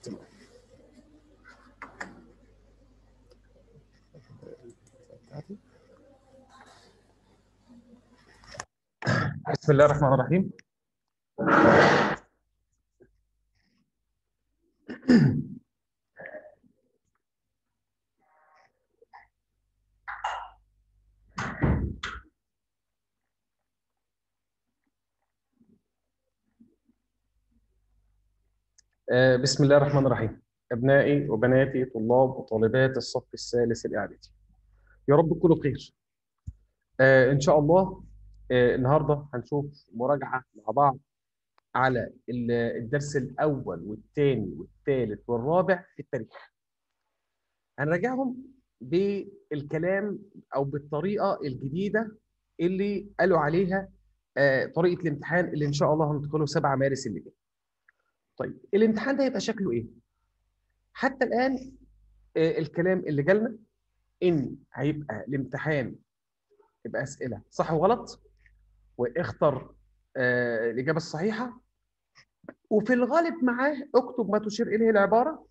بسم الله الرحمن الرحيم آه، بسم الله الرحمن الرحيم أبنائي وبناتي طلاب وطالبات الصف الثالث الإعدادي يا رب تكونوا بخير آه، إن شاء الله آه، النهاردة هنشوف مراجعة مع بعض على ال- الدرس الأول والثاني والثالث والرابع في التاريخ هنراجعهم بالكلام أو بالطريقة الجديدة اللي قالوا عليها آه، طريقة الامتحان اللي إن شاء الله هندخله 7 مارس اللي جاي طيب الامتحان ده هيبقى شكله ايه؟ حتى الان آه، الكلام اللي جالنا ان هيبقى الامتحان يبقى اسئله صح وغلط واختر آه، الاجابه الصحيحه وفي الغالب معاه اكتب ما تشير اليه العباره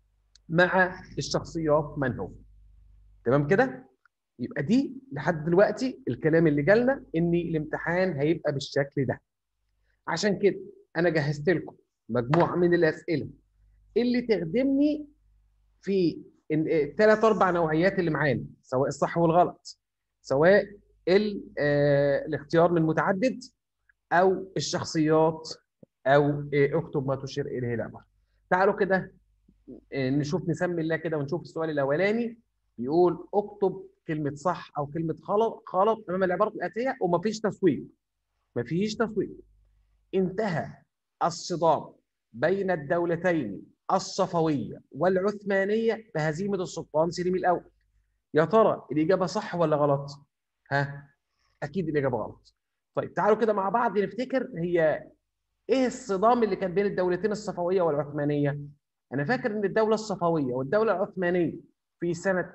مع الشخصيات من هو تمام كده؟ يبقى دي لحد دلوقتي الكلام اللي جالنا ان الامتحان هيبقى بالشكل ده عشان كده انا جهزت لكم مجموعه من الاسئله اللي تخدمني في الثلاث اربع نوعيات اللي معانا سواء الصح والغلط سواء ال- آه، الاختيار من متعدد او الشخصيات او آه، اكتب ما تشير اليه العباره تعالوا كده آه، نشوف نسمي الله كده ونشوف السؤال الاولاني يقول اكتب كلمه صح او كلمه غلط غلط امام العباره الاتيه ومفيش تصويب مفيش تصويب انتهى الصدام بين الدولتين الصفوية والعثمانية بهزيمة السلطان سليم الأول يا ترى الإجابة صح ولا غلط؟ ها؟ أكيد الإجابة غلط طيب تعالوا كده مع بعض نفتكر هي إيه الصدام اللي كان بين الدولتين الصفوية والعثمانية؟ أنا فاكر إن الدولة الصفوية والدولة العثمانية في سنة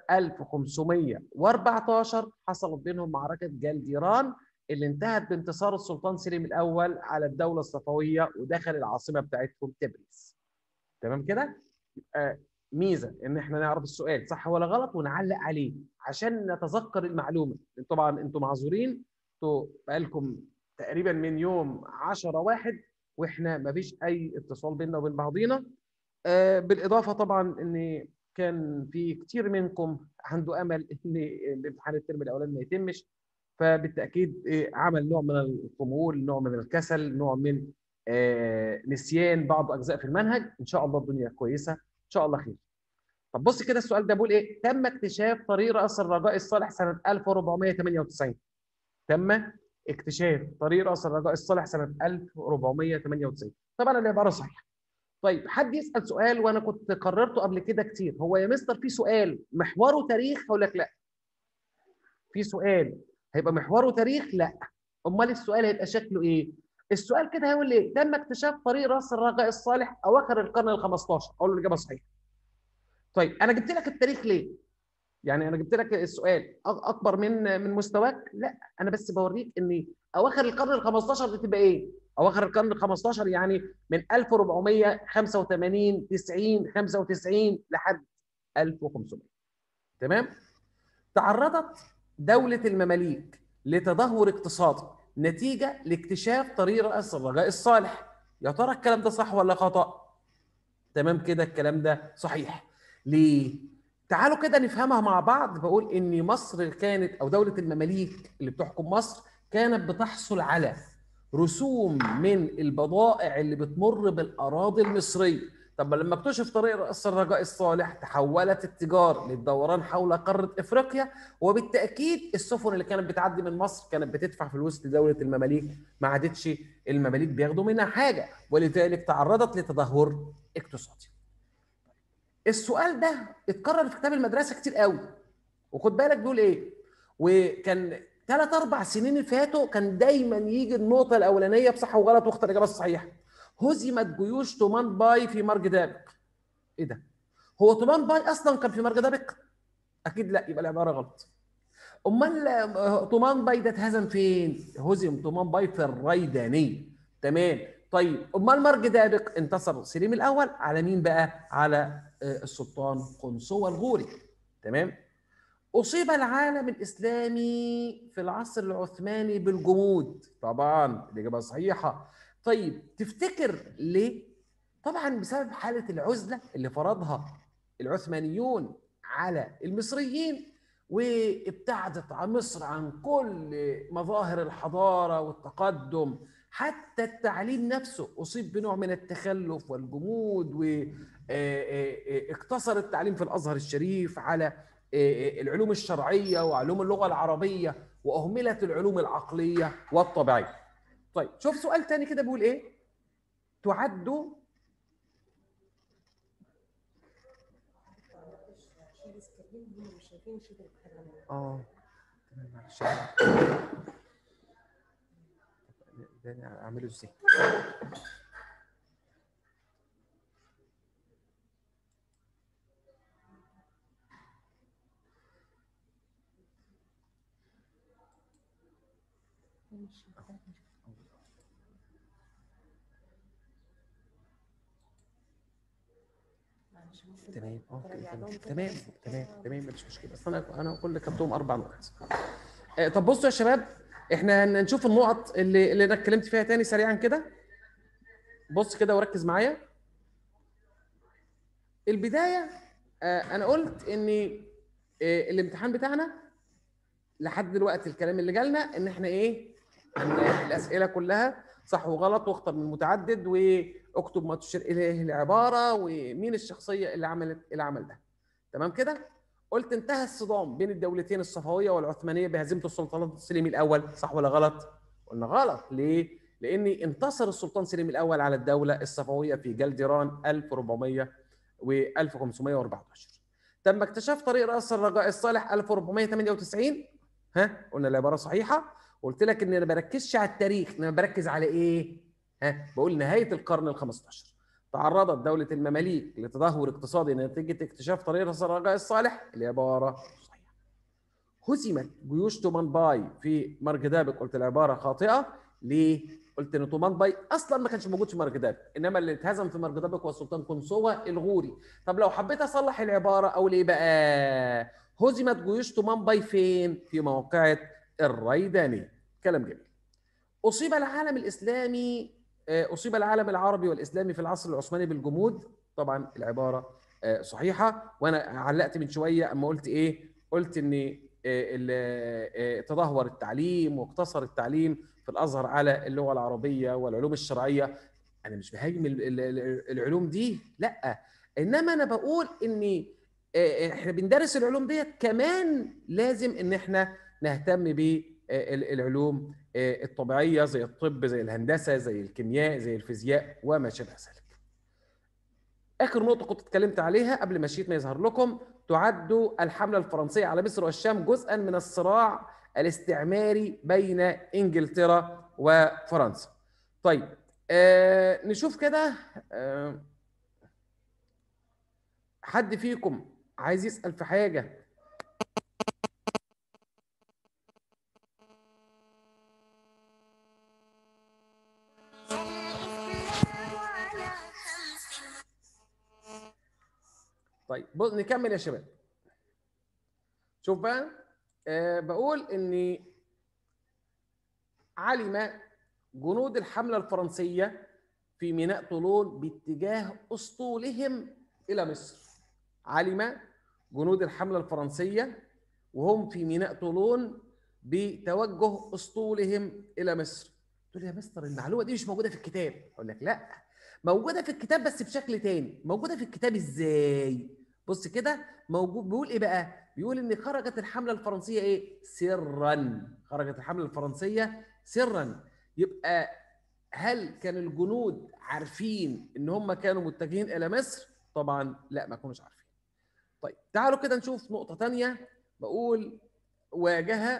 1514 حصلت بينهم معركة جالديران اللي انتهت بانتصار السلطان سليم الاول على الدوله الصفويه ودخل العاصمه بتاعتهم تبريز. تمام كده؟ يبقى ميزه ان احنا نعرف السؤال صح ولا غلط ونعلق عليه عشان نتذكر المعلومه. طبعا انتم معذورين انتوا بقالكم تقريبا من يوم 10 واحد واحنا ما فيش اي اتصال بيننا وبين بعضينا. آه، بالاضافه طبعا ان كان في كتير منكم عنده امل ان الامتحان الترم الاولاني ما يتمش فبالتاكيد إيه، عمل نوع من الخمول نوع من الكسل نوع من آه، نسيان بعض اجزاء في المنهج ان شاء الله الدنيا كويسه ان شاء الله خير طب بص كده السؤال ده بيقول ايه تم اكتشاف طريق راس الرجاء الصالح سنه 1498 تم اكتشاف طريق راس الرجاء الصالح سنه 1498 طبعا العباره صحيحه طيب حد يسال سؤال وانا كنت قررته قبل كده كتير هو يا مستر في سؤال محوره تاريخ هقول لك لا في سؤال هيبقى محوره تاريخ لا امال السؤال هيبقى شكله ايه السؤال كده هيقول لي تم اكتشاف طريق راس الرجاء الصالح اواخر القرن ال 15 اقول له الاجابه صحيحه طيب انا جبت لك التاريخ ليه يعني انا جبت لك السؤال أك- اكبر من من مستواك لا انا بس بوريك ان اواخر القرن ال 15 دي تبقى ايه اواخر القرن ال 15 يعني من 1485 90 95 لحد 1500 تمام تعرضت دولة المماليك لتدهور اقتصادي نتيجة لاكتشاف طريق رأس الرجاء الصالح يا ترى الكلام ده صح ولا خطأ تمام كده الكلام ده صحيح ليه تعالوا كده نفهمها مع بعض بقول ان مصر كانت او دولة المماليك اللي بتحكم مصر كانت بتحصل على رسوم من البضائع اللي بتمر بالاراضي المصريه طب لما اكتشف طريق راس الرجاء الصالح تحولت التجاره للدوران حول قاره افريقيا وبالتاكيد السفن اللي كانت بتعدي من مصر كانت بتدفع فلوس لدوله المماليك ما عادتش المماليك بياخدوا منها حاجه ولذلك تعرضت لتدهور اقتصادي. السؤال ده اتكرر في كتاب المدرسه كتير قوي وخد بالك بيقول ايه؟ وكان ثلاث اربع سنين اللي فاتوا كان دايما يجي النقطه الاولانيه بصح وغلط واختار الاجابه الصحيحه. هزمت جيوش تومان باي في مرج دابق. ايه ده؟ هو تومان باي اصلا كان في مرج دابق؟ اكيد لا يبقى العباره غلط. امال تومان باي ده اتهزم فين؟ هزم تومان باي في الريدانيه. تمام طيب امال مرج دابق انتصر سليم الاول على مين بقى على آه، السلطان قنصوة الغوري تمام اصيب العالم الاسلامي في العصر العثماني بالجمود طبعا الاجابه صحيحه طيب تفتكر ليه طبعا بسبب حاله العزله اللي فرضها العثمانيون على المصريين وابتعدت عن مصر عن كل مظاهر الحضاره والتقدم حتى التعليم نفسه اصيب بنوع من التخلف والجمود واقتصر التعليم في الازهر الشريف على آه، العلوم الشرعيه وعلوم اللغه العربيه واهملت العلوم العقليه والطبيعيه. طيب شوف سؤال تاني كده بيقول ايه؟ تعد اه تمام معلش ده أنا اعمله ازاي؟ تمام اه تمام تمام تمام تمام مفيش مشكله اصل انا انا كل كتبتهم اربع نقط آه، طب بصوا يا شباب احنا هنشوف النقط اللي اللي انا اتكلمت فيها تاني سريعا كده بص كده وركز معايا البدايه آه، انا قلت ان آه، الامتحان بتاعنا لحد دلوقتي الكلام اللي جالنا ان احنا ايه عن الاسئله كلها صح وغلط واختر من متعدد واكتب ما تشير اليه العباره ومين الشخصيه اللي عملت العمل ده تمام كده قلت انتهى الصدام بين الدولتين الصفويه والعثمانيه بهزيمه السلطان سليم الاول صح ولا غلط قلنا غلط ليه لان انتصر السلطان سليم الاول على الدوله الصفويه في جلدران 1400 و 1514 تم اكتشاف طريق راس الرجاء الصالح 1498 ها قلنا العباره صحيحه قلت لك ان انا بركزش على التاريخ انا بركز على ايه ها بقول نهايه القرن ال 15 تعرضت دوله المماليك لتدهور اقتصادي نتيجه اكتشاف طريق راس الرجاء الصالح العباره صحيحه هزمت جيوش تومانباي في مرجدابك قلت العباره خاطئه ليه قلت ان تومانباي اصلا ما كانش موجود في مرجدابك انما اللي اتهزم في مرجدابك هو السلطان قنصوة الغوري طب لو حبيت اصلح العباره اقول ايه بقى هزمت جيوش تومانباي فين في موقعة الريداني كلام جميل أصيب العالم الإسلامي آه، أصيب العالم العربي والإسلامي في العصر العثماني بالجمود طبعا العبارة آه، صحيحة وأنا علقت من شوية أما قلت إيه قلت إن آه، ال- آه، تدهور التعليم واقتصر التعليم في الأزهر على اللغة العربية والعلوم الشرعية أنا مش بهاجم ال- ال- ال- العلوم دي لا إنما أنا بقول إن آه، احنا بندرس العلوم ديت كمان لازم ان احنا نهتم بالعلوم الطبيعيه زي الطب زي الهندسه زي الكيمياء زي الفيزياء وما شابه ذلك. اخر نقطه كنت اتكلمت عليها قبل ما الشيت ما يظهر لكم تعد الحمله الفرنسيه على مصر والشام جزءا من الصراع الاستعماري بين انجلترا وفرنسا. طيب آه نشوف كده آه حد فيكم عايز يسأل في حاجة طيب بص نكمل يا شباب شوف بقى آه بقول ان علم جنود الحملة الفرنسية في ميناء طولون باتجاه أسطولهم إلى مصر علم جنود الحملة الفرنسية وهم في ميناء طولون بتوجه أسطولهم إلى مصر تقول لي يا مستر المعلومة دي مش موجودة في الكتاب أقول لك لا موجودة في الكتاب بس بشكل تاني موجودة في الكتاب إزاي بص كده موجود بيقول إيه بقى بيقول إن خرجت الحملة الفرنسية إيه سرا خرجت الحملة الفرنسية سرا يبقى هل كان الجنود عارفين ان هم كانوا متجهين الى مصر طبعا لا ما كانوش عارفين طيب تعالوا كده نشوف نقطة تانية بقول واجه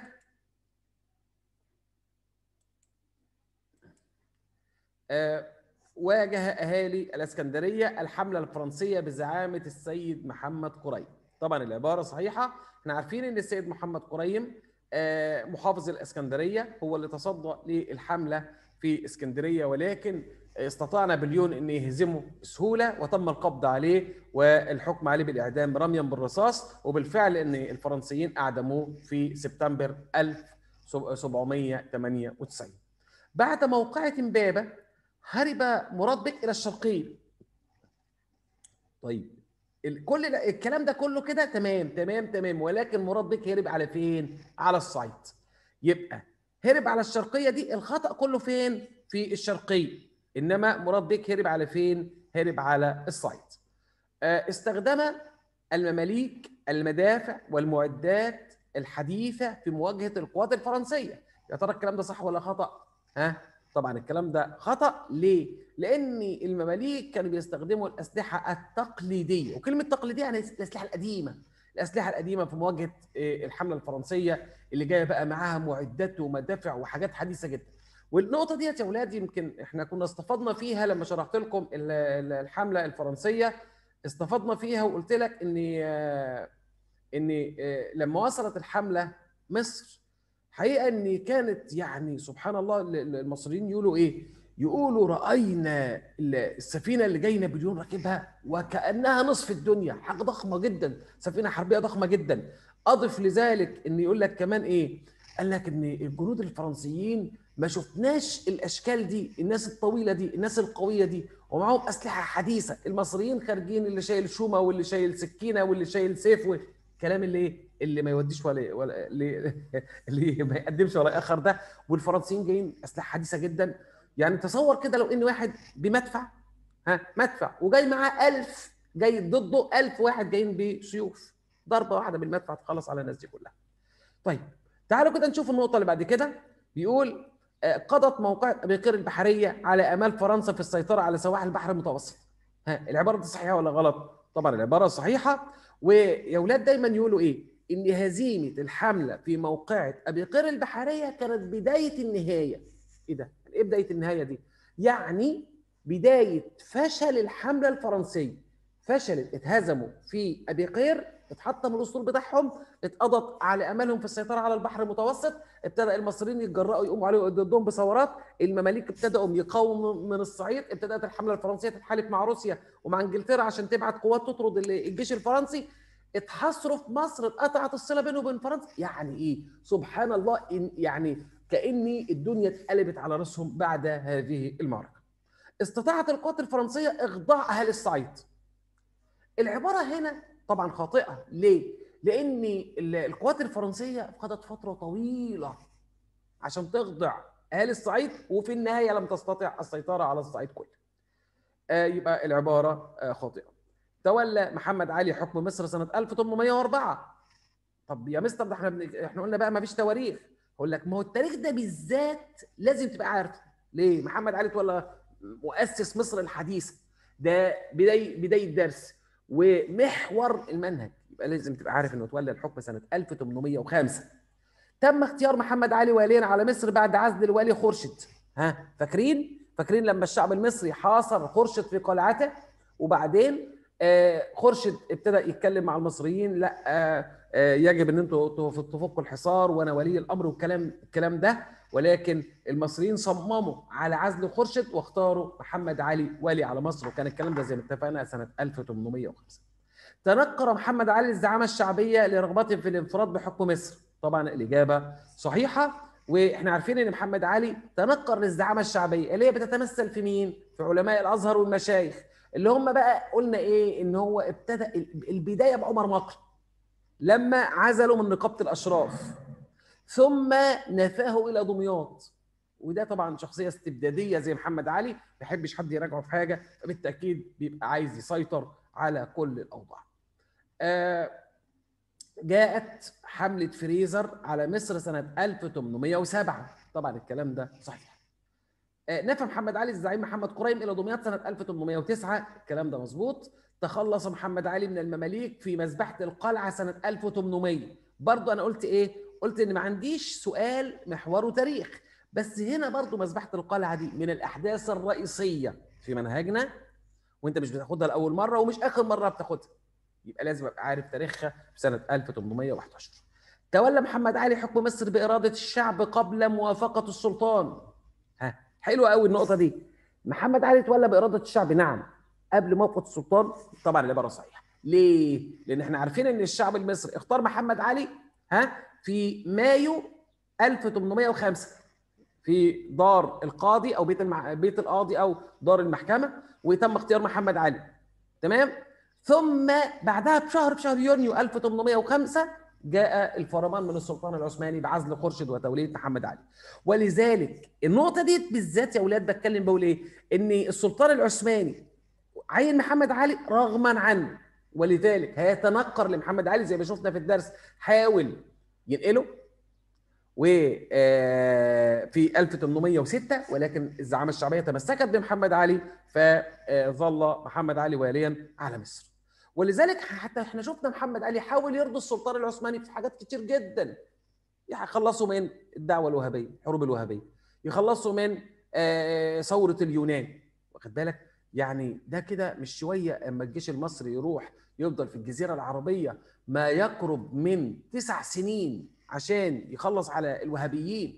آه واجه أهالي الإسكندرية الحملة الفرنسية بزعامة السيد محمد قريم طبعا العبارة صحيحة احنا عارفين ان السيد محمد قريم آه محافظ الإسكندرية هو اللي تصدى للحملة في اسكندرية ولكن استطاع نابليون ان يهزمه بسهوله وتم القبض عليه والحكم عليه بالاعدام رميا بالرصاص وبالفعل ان الفرنسيين اعدموه في سبتمبر 1798 بعد موقعة امبابة هرب مراد بك الى الشرقيه طيب كل الكلام ده كله كده تمام تمام تمام ولكن مراد بك هرب على فين على الصعيد يبقى هرب على الشرقيه دي الخطا كله فين في الشرقيه انما مراد بك هرب على فين هرب على الصعيد استخدم المماليك المدافع والمعدات الحديثه في مواجهه القوات الفرنسيه يا ترى الكلام ده صح ولا خطا ها طبعا الكلام ده خطا ليه لان المماليك كانوا بيستخدموا الاسلحه التقليديه وكلمه تقليديه يعني الاسلحه القديمه الاسلحه القديمه في مواجهه الحمله الفرنسيه اللي جايه بقى معاها معدات ومدافع وحاجات حديثه جدا والنقطه ديت يا اولاد يمكن احنا كنا استفدنا فيها لما شرحت لكم الحمله الفرنسيه استفدنا فيها وقلت لك ان ان لما وصلت الحمله مصر حقيقه ان كانت يعني سبحان الله المصريين يقولوا ايه يقولوا راينا السفينه اللي جاي نابليون راكبها وكانها نصف الدنيا حاجه ضخمه جدا سفينه حربيه ضخمه جدا اضف لذلك ان يقول لك كمان ايه قال لك ان الجنود الفرنسيين ما شفناش الاشكال دي الناس الطويله دي الناس القويه دي ومعاهم اسلحه حديثه المصريين خارجين اللي شايل شومه واللي شايل سكينه واللي شايل سيف كلام اللي ايه اللي ما يوديش ولا ولا اللي, اللي ما يقدمش ولا ياخر ده والفرنسيين جايين اسلحه حديثه جدا يعني تصور كده لو ان واحد بمدفع ها مدفع وجاي معاه 1000 جاي ضده 1000 واحد جايين بسيوف ضربه واحده بالمدفع تخلص على الناس دي كلها طيب تعالوا كده نشوف النقطه اللي بعد كده بيقول قضت موقعة أبيقير البحرية على آمال فرنسا في السيطرة على سواحل البحر المتوسط. ها العبارة دي صحيحة ولا غلط؟ طبعا العبارة صحيحة ويا ولاد دايما يقولوا إيه؟ إن هزيمة الحملة في موقعة أبيقير البحرية كانت بداية النهاية. إيه ده؟ إيه بداية النهاية دي؟ يعني بداية فشل الحملة الفرنسية. فشلت اتهزموا في أبيقير اتحطم الاسطول بتاعهم اتقضت على امالهم في السيطره على البحر المتوسط ابتدى المصريين يتجرأوا يقوموا عليهم ضدهم بثورات المماليك ابتدأوا يقاوموا من الصعيد ابتدأت الحمله الفرنسيه تتحالف مع روسيا ومع انجلترا عشان تبعت قوات تطرد الجيش الفرنسي اتحاصروا في مصر اتقطعت الصله بينه وبين فرنسا يعني ايه سبحان الله إن يعني كاني الدنيا اتقلبت على راسهم بعد هذه المعركه استطاعت القوات الفرنسيه اخضاع اهل الصعيد العباره هنا طبعا خاطئه ليه لان القوات الفرنسيه خدت فتره طويله عشان تخضع اهالي الصعيد وفي النهايه لم تستطع السيطره على الصعيد كله آه يبقى العباره آه خاطئه تولى محمد علي حكم مصر سنه 1804 طب يا مستر ده احنا بن... احنا قلنا بقى ما فيش تواريخ اقول لك ما هو التاريخ ده بالذات لازم تبقى عارف ليه محمد علي تولى مؤسس مصر الحديثه ده بدايه بدايه درس ومحور المنهج يبقى لازم تبقى عارف انه تولى الحكم سنه 1805 تم اختيار محمد علي واليا على مصر بعد عزل الوالي خورشيد ها فاكرين فاكرين لما الشعب المصري حاصر خورشيد في قلعته وبعدين آه خورشيد ابتدى يتكلم مع المصريين لا آه آه يجب ان انتوا تفكوا الحصار وانا ولي الامر والكلام الكلام ده ولكن المصريين صمموا على عزل خورشيد واختاروا محمد علي والي على مصر وكان الكلام ده زي ما اتفقنا سنه 1805 تنكر محمد علي الزعامه الشعبيه لرغبته في الانفراد بحكم مصر طبعا الاجابه صحيحه واحنا عارفين ان محمد علي تنكر للزعامه الشعبيه اللي هي بتتمثل في مين في علماء الازهر والمشايخ اللي هم بقى قلنا ايه ان هو ابتدى البدايه بعمر مكر لما عزلوا من نقابه الاشراف ثم نفاه الى دمياط وده طبعا شخصيه استبداديه زي محمد علي ما يحبش حد يراجعه في حاجه فبالتاكيد بيبقى عايز يسيطر على كل الاوضاع. آه جاءت حمله فريزر على مصر سنه 1807 طبعا الكلام ده صحيح. آه نفى محمد علي الزعيم محمد قريم الى دمياط سنه 1809 الكلام ده مظبوط. تخلص محمد علي من المماليك في مذبحه القلعه سنه 1800 برضو انا قلت ايه؟ قلت ان ما عنديش سؤال محوره تاريخ بس هنا برضو مذبحه القلعه دي من الاحداث الرئيسيه في منهجنا وانت مش بتاخدها لاول مره ومش اخر مره بتاخدها يبقى لازم ابقى عارف تاريخها في سنه 1811 تولى محمد علي حكم مصر باراده الشعب قبل موافقه السلطان ها حلوه قوي النقطه دي محمد علي تولى باراده الشعب نعم قبل موافقه السلطان طبعا العباره صحيحه ليه لان احنا عارفين ان الشعب المصري اختار محمد علي ها في مايو 1805 في دار القاضي او بيت المع... بيت القاضي او دار المحكمه وتم اختيار محمد علي تمام ثم بعدها بشهر بشهر يونيو 1805 جاء الفرمان من السلطان العثماني بعزل خورشيد وتوليه محمد علي ولذلك النقطه دي بالذات يا اولاد بتكلم بقول ايه ان السلطان العثماني عين محمد علي رغما عنه ولذلك هيتنكر لمحمد علي زي ما شفنا في الدرس حاول ينقله وفي 1806 ولكن الزعامه الشعبيه تمسكت بمحمد علي فظل محمد علي واليا على مصر ولذلك حتى احنا شفنا محمد علي حاول يرضي السلطان العثماني في حاجات كتير جدا يخلصوا من الدعوه الوهابيه الحروب الوهابيه يخلصوا من ثوره اليونان واخد بالك يعني ده كده مش شويه اما الجيش المصري يروح يفضل في الجزيره العربيه ما يقرب من تسع سنين عشان يخلص على الوهابيين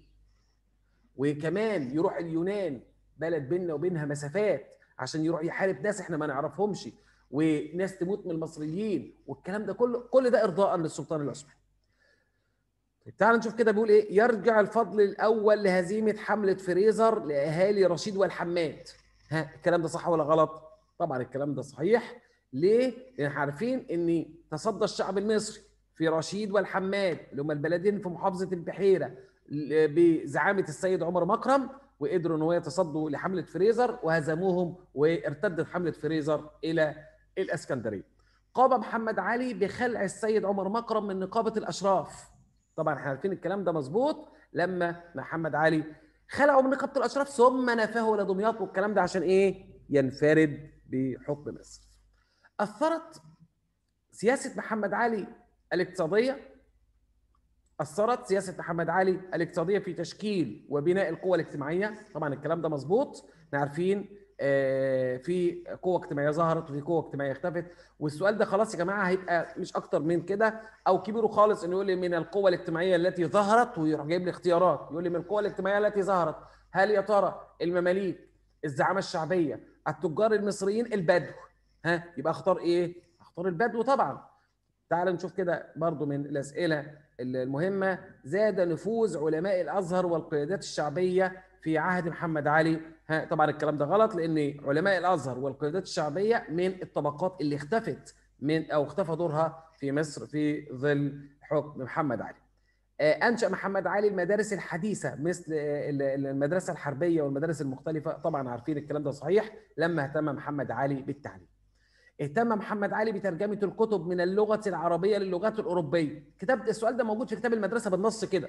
وكمان يروح اليونان بلد بيننا وبينها مسافات عشان يروح يحارب ناس احنا ما نعرفهمش وناس تموت من المصريين والكلام ده كله كل ده ارضاء للسلطان العثماني. تعال نشوف كده بيقول ايه يرجع الفضل الاول لهزيمه حمله فريزر لاهالي رشيد والحماد. ها الكلام ده صح ولا غلط؟ طبعا الكلام ده صحيح ليه؟ لان احنا عارفين ان تصدى الشعب المصري في رشيد والحماد اللي هم البلدين في محافظه البحيره بزعامه السيد عمر مكرم وقدروا ان هو يتصدوا لحمله فريزر وهزموهم وارتدت حمله فريزر الى الاسكندريه. قام محمد علي بخلع السيد عمر مكرم من نقابه الاشراف. طبعا احنا عارفين الكلام ده مظبوط لما محمد علي خلعوا من نقابه الاشراف ثم نفاه الى دمياط والكلام ده عشان ايه؟ ينفرد بحكم مصر. اثرت سياسه محمد علي الاقتصاديه اثرت سياسه محمد علي الاقتصاديه في تشكيل وبناء القوى الاجتماعيه طبعا الكلام ده مظبوط احنا عارفين في قوه اجتماعيه ظهرت وفي قوه اجتماعيه اختفت والسؤال ده خلاص يا جماعه هيبقى مش اكتر من كده او كبيره خالص انه يقول لي من القوه الاجتماعيه التي ظهرت ويروح جايب لي اختيارات يقول لي من القوه الاجتماعيه التي ظهرت هل يا ترى المماليك الزعامه الشعبيه التجار المصريين البدو ها يبقى اختار ايه اختار البدو طبعا تعال نشوف كده برضو من الاسئله المهمه زاد نفوذ علماء الازهر والقيادات الشعبيه في عهد محمد علي ها طبعا الكلام ده غلط لان علماء الازهر والقيادات الشعبيه من الطبقات اللي اختفت من او اختفى دورها في مصر في ظل حكم محمد علي. انشا محمد علي المدارس الحديثه مثل المدرسه الحربيه والمدارس المختلفه طبعا عارفين الكلام ده صحيح لما اهتم محمد علي بالتعليم. اهتم محمد علي بترجمه الكتب من اللغه العربيه للغات الاوروبيه كتاب السؤال ده موجود في كتاب المدرسه بالنص كده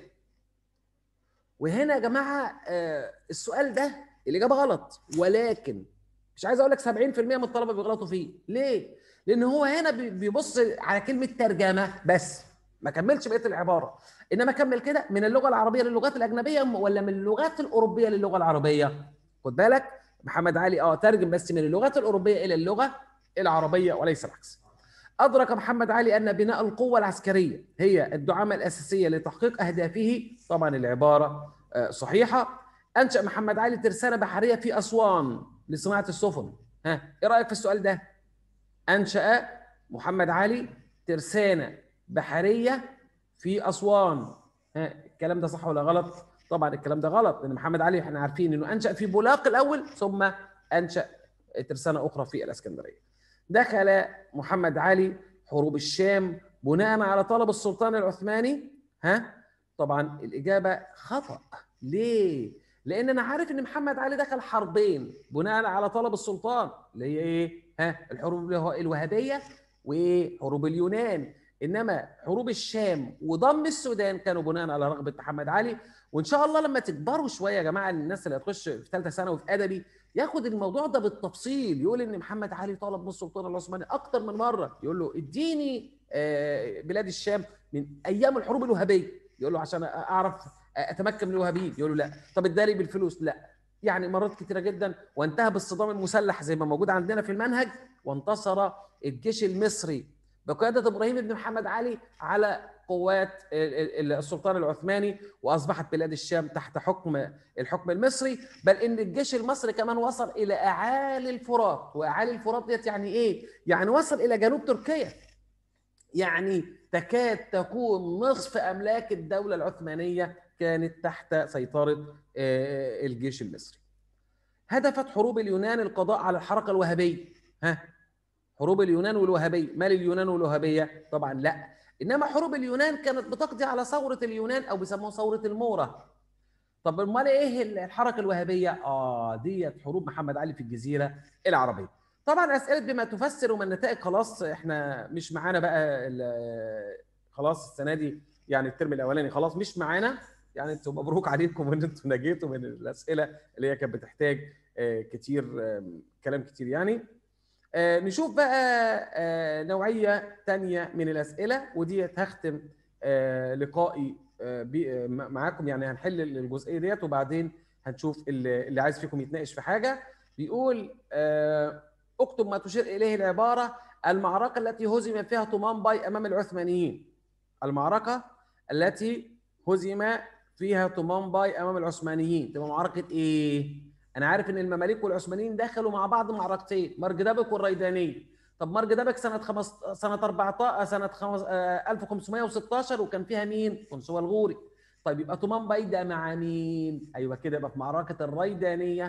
وهنا يا جماعه السؤال ده الاجابه غلط ولكن مش عايز اقول لك 70% من الطلبه بيغلطوا فيه ليه لان هو هنا بيبص على كلمه ترجمه بس ما كملش بقيه العباره انما كمل كده من اللغه العربيه للغات الاجنبيه ولا من اللغات الاوروبيه للغه العربيه خد بالك محمد علي اه ترجم بس من اللغات الاوروبيه الى اللغه العربية وليس العكس أدرك محمد علي أن بناء القوة العسكرية هي الدعامة الأساسية لتحقيق أهدافه طبعا العبارة صحيحة أنشأ محمد علي ترسانة بحرية في أسوان لصناعة السفن ها إيه رأيك في السؤال ده أنشأ محمد علي ترسانة بحرية في أسوان ها الكلام ده صح ولا غلط طبعا الكلام ده غلط لأن محمد علي احنا عارفين أنه أنشأ في بولاق الأول ثم أنشأ ترسانة أخرى في الإسكندرية دخل محمد علي حروب الشام بناء على طلب السلطان العثماني ها طبعا الإجابة خطأ ليه؟ لأن أنا عارف إن محمد علي دخل حربين بناء على طلب السلطان اللي هي إيه؟ ها الحروب الوهابية وحروب اليونان إنما حروب الشام وضم السودان كانوا بناء على رغبة محمد علي وإن شاء الله لما تكبروا شوية يا جماعة الناس اللي هتخش في ثالثة ثانوي في أدبي ياخد الموضوع ده بالتفصيل يقول ان محمد علي طلب من السلطان العثماني اكتر من مره يقول له اديني بلاد الشام من ايام الحروب الوهابيه يقول له عشان اعرف اتمكن من الوهابيين يقول له لا طب اداري بالفلوس لا يعني مرات كتيره جدا وانتهى بالصدام المسلح زي ما موجود عندنا في المنهج وانتصر الجيش المصري بقياده ابراهيم بن محمد علي على قوات السلطان العثماني واصبحت بلاد الشام تحت حكم الحكم المصري بل ان الجيش المصري كمان وصل الى اعالي الفرات واعالي الفرات ديت يعني ايه يعني وصل الى جنوب تركيا يعني تكاد تكون نصف املاك الدوله العثمانيه كانت تحت سيطره الجيش المصري هدفت حروب اليونان القضاء على الحركه الوهابيه ها حروب اليونان والوهابيه مال اليونان والوهابيه طبعا لا انما حروب اليونان كانت بتقضي على ثوره اليونان او بيسموها ثوره الموره طب امال ايه الحركه الوهابيه اه ديت حروب محمد علي في الجزيره العربيه طبعا اسئله بما تفسر وما النتائج خلاص احنا مش معانا بقى خلاص السنه دي يعني الترم الاولاني خلاص مش معانا يعني انتم مبروك عليكم ان انتم نجيتوا من الاسئله اللي هي كانت بتحتاج كتير كلام كتير يعني نشوف بقى نوعيه تانية من الاسئله وديت هختم لقائي معاكم يعني هنحل الجزئيه ديت وبعدين هنشوف اللي عايز فيكم يتناقش في حاجه بيقول اكتب ما تشير اليه العباره المعركه التي هزم فيها طومان باي امام العثمانيين المعركه التي هزم فيها طومان باي امام العثمانيين تبقى معركه ايه انا عارف ان المماليك والعثمانيين دخلوا مع بعض معركتين مرج دبك والريدانيه طب مرج دبك سنه خمس سنه 14 سنه خمس... 1516 وكان فيها مين قنصوة الغوري طيب يبقى طومان باي ده مع مين ايوه كده يبقى في معركه الريدانيه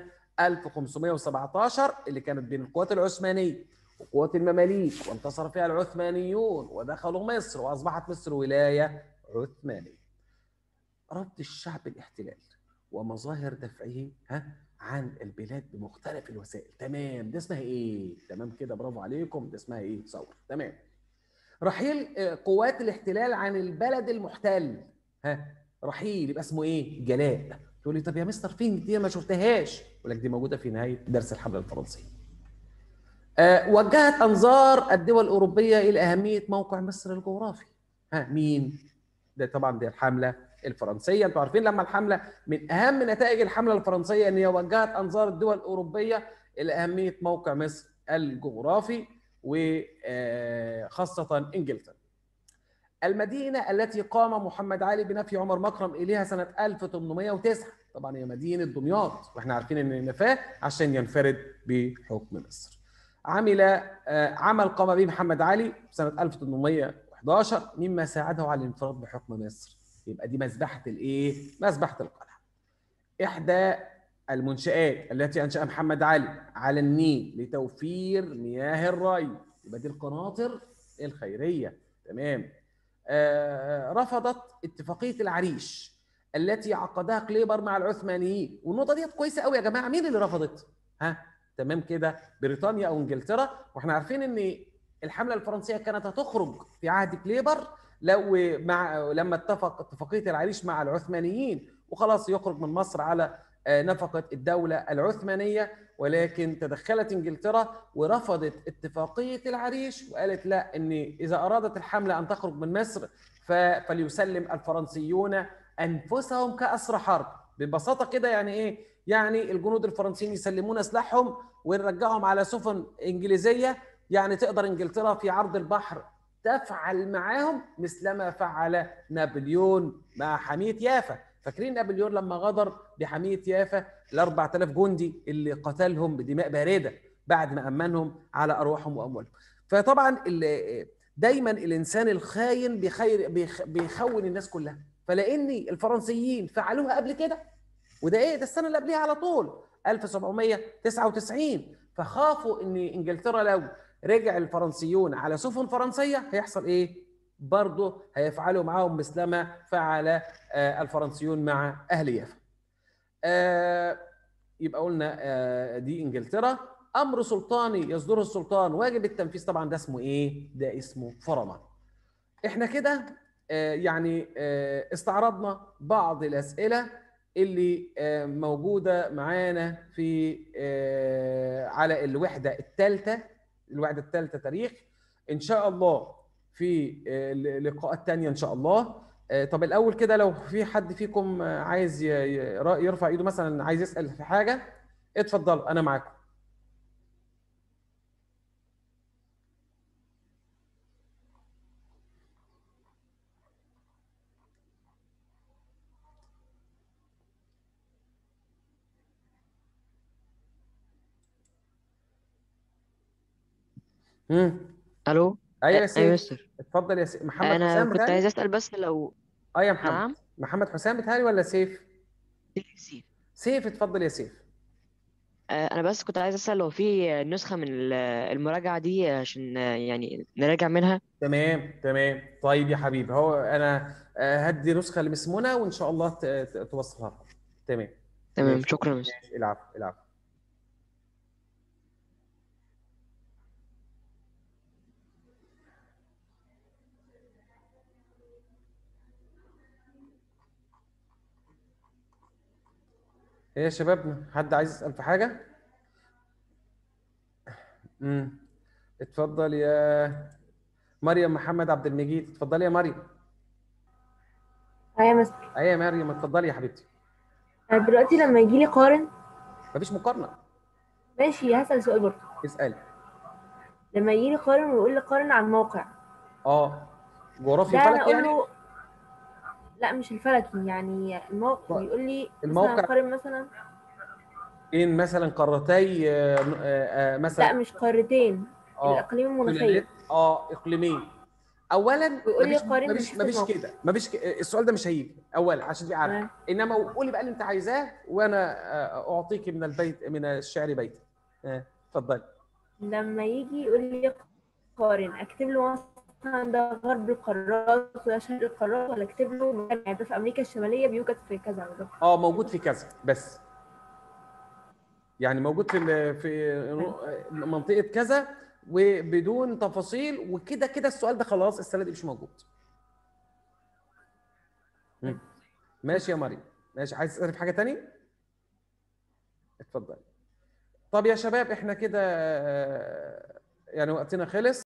1517 اللي كانت بين القوات العثمانيه وقوات المماليك وانتصر فيها العثمانيون ودخلوا مصر واصبحت مصر ولايه عثمانيه رد الشعب الاحتلال ومظاهر دفعه ها عن البلاد بمختلف الوسائل تمام ده اسمها ايه تمام كده برافو عليكم ده اسمها ايه ثوره تمام رحيل قوات الاحتلال عن البلد المحتل ها رحيل يبقى اسمه ايه جلاء تقول لي طب يا مستر فين دي ما شفتهاش اقول لك دي موجوده في نهايه درس الحمله الفرنسيه أه وجهت انظار الدول الاوروبيه الى اهميه موقع مصر الجغرافي ها مين ده طبعا دي الحمله الفرنسيه انتوا عارفين لما الحمله من اهم نتائج الحمله الفرنسيه ان هي وجهت انظار الدول الاوروبيه الى اهميه موقع مصر الجغرافي وخاصه انجلترا. المدينه التي قام محمد علي بنفي عمر مكرم اليها سنه 1809 طبعا هي مدينه دمياط واحنا عارفين ان نفاه عشان ينفرد بحكم مصر. عمل عمل قام به محمد علي سنه 1811 مما ساعده على الانفراد بحكم مصر. يبقى دي مذبحه الايه؟ مذبحه القلعه. احدى المنشآت التي انشأها محمد علي على النيل لتوفير مياه الري يبقى دي القناطر الخيريه تمام. آه رفضت اتفاقيه العريش التي عقدها قليبر مع العثمانيين والنقطه ديت كويسه قوي يا جماعه مين اللي رفضت؟ ها تمام كده بريطانيا او انجلترا واحنا عارفين ان الحمله الفرنسيه كانت هتخرج في عهد كليبر لو مع لما اتفق اتفاقيه العريش مع العثمانيين وخلاص يخرج من مصر على نفقه الدوله العثمانيه ولكن تدخلت انجلترا ورفضت اتفاقيه العريش وقالت لا ان اذا ارادت الحمله ان تخرج من مصر فليسلم الفرنسيون انفسهم كاسرى حرب ببساطه كده يعني ايه يعني الجنود الفرنسيين يسلمون سلاحهم ونرجعهم على سفن انجليزيه يعني تقدر انجلترا في عرض البحر تفعل معاهم مثلما فعل نابليون مع حميه يافا فاكرين نابليون لما غدر بحميه يافا ال 4000 جندي اللي قتلهم بدماء بارده بعد ما امنهم على ارواحهم واموالهم فطبعا دايما الانسان الخاين بيخير بيخون الناس كلها فلان الفرنسيين فعلوها قبل كده وده ايه ده السنه اللي قبلها على طول 1799 فخافوا ان انجلترا لو رجع الفرنسيون على سفن فرنسيه هيحصل ايه؟ برضه هيفعلوا معاهم مثلما فعل الفرنسيون مع اهل يافا. يبقى قلنا دي انجلترا امر سلطاني يصدره السلطان واجب التنفيذ طبعا ده اسمه ايه؟ ده اسمه فرمان. احنا كده يعني استعرضنا بعض الاسئله اللي موجوده معانا في على الوحده الثالثه الوحده الثالثه تاريخ ان شاء الله في لقاءات تانية ان شاء الله طب الاول كده لو في حد فيكم عايز يرفع ايده مثلا عايز يسال في حاجه اتفضلوا انا معاكم امم الو ايوه يا آه، ايوه يا سيف مستر اتفضل يا سيف محمد انا حسام كنت عايز بتهيألي اسال بس لو اه يا محمد نعم محمد حسام بتهيألي ولا سيف سيف سيف اتفضل يا سيف آه، انا بس كنت عايز اسال لو في نسخه من ال- المراجعه دي عشان آه، يعني نراجع منها تمام تمام طيب يا حبيبي هو انا آه، هدي نسخه لمس منى وان شاء الله ت- ت- توصلها لها. تمام تمام ماشي شكرا يا مستر ماشي العفو العفو ايه يا شباب حد عايز يسأل في حاجه امم اتفضل يا مريم محمد عبد المجيد اتفضلي يا مريم أيوة يا مستر ايه يا مريم اتفضلي يا حبيبتي أنا دلوقتي لما يجي لي قارن مفيش مقارنه ماشي هسأل سؤال برضه اسالي لما يجي لي قارن ويقول لي قارن على الموقع اه جغرافي ده أنا وفلك أقول يعني له لا مش الفلكي يعني الموقع طيب. يقول لي الموقع. مثلا قارن مثلا ان مثلا قارتي آه، آه، آه، لا مثلا مش قارتين اه الإقليم المناخية سلالات اه اقليمين اولا ويقول لي مفيش قارن مفيش من حيث مفيش الموقع. كده مفيش ك... السؤال ده مش هيجي اولا عشان تبقى عارف تمام. انما قولي بقى اللي انت عايزاه وانا آه، اعطيك من البيت من الشعر بيتا آه، اتفضلي لما يجي يقول لي قارن أكتب له مثلا ده غرب القارات وده شرق القارات ولا أكتب له مكان يعني ده في أمريكا الشمالية بيوجد في كذا وده اه موجود في كذا بس يعني موجود في ال- في منطقه كذا وبدون تفاصيل وكده كده السؤال ده خلاص السنه دي مش موجود مم. ماشي يا مريم ماشي عايز تسالي في حاجه تاني اتفضل طب يا شباب احنا كده آه، يعني وقتنا خلص